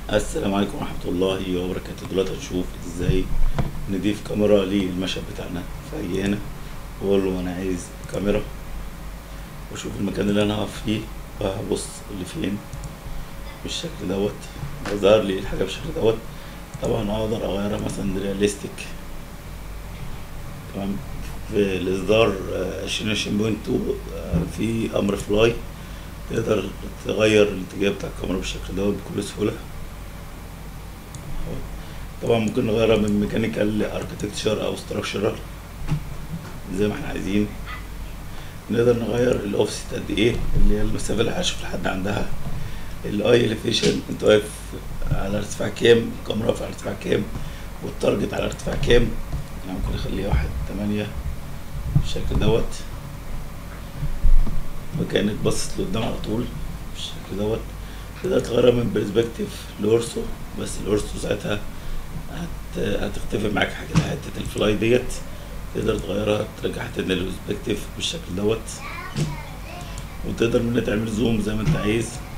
السلام عليكم ورحمة الله وبركاته دلوقتي هنشوف ازاي نضيف كاميرا للمشهد بتاعنا فاجي هنا واقول له انا عايز كاميرا واشوف المكان اللي انا هقف فيه وهبص لفين بالشكل دوت يظهر لي الحاجة بالشكل دوت طبعا اقدر اغيرها مثلا رياليستيك تمام في الاصدار عشرين عشرين بوينت في امر فلاي تقدر تغير الاتجاه بتاع الكاميرا بالشكل دوت بكل سهولة طبعا ممكن نغيرها من ميكانيكال اركتكتشر او ستراكشرال زي ما احنا عايزين نقدر نغير الاوفست قد ايه اللي هي المسافه اللي هشوف لحد عندها الاي اليفيشن انت واقف على ارتفاع كام الكاميرا واقفه على ارتفاع كام والتارجت على ارتفاع كام يعني ممكن اخليه واحد تمانية بالشكل دوت وكانك باصص لقدام على طول بالشكل دوت تقدر تغيرها من برسبكتيف لورسو بس الاورسو ساعتها هت... هتختفي معاك حاجة حتة الفلاي ديت تقدر تغيرها ترجعها تاني للبرسبكتيف بالشكل دوت وتقدر منها تعمل زوم زي ما انت عايز